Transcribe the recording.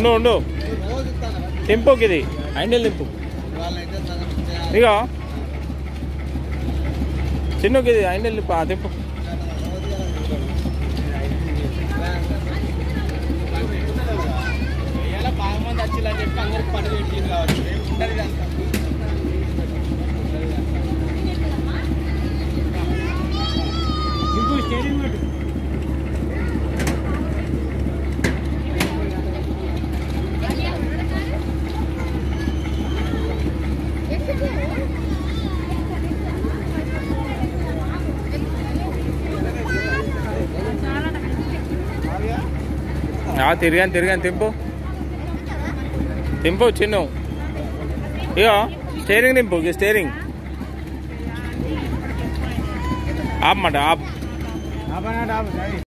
ఉండు ఉండు తెంపుకి ఇది హ్యాండిల్ తెంపు ఇక చిన్నకి ఇది హ్యాండిల్ తెంపు ఆ తెంపు బాగా మంది వచ్చిందని చెప్పి అందరికి పని పెట్టింది కావచ్చు ఉండదు ఇదంతా. ఇంకో స్టేరింగ్ పెట్టు ఆ, తిరిగాను తిరిగాను తెంపు తెంపు చిన్న ఇక స్టేరింగ్ తెంపు ఇక స్టేరింగ్ ఆపమాట ఆప్ ఆపనా డాబు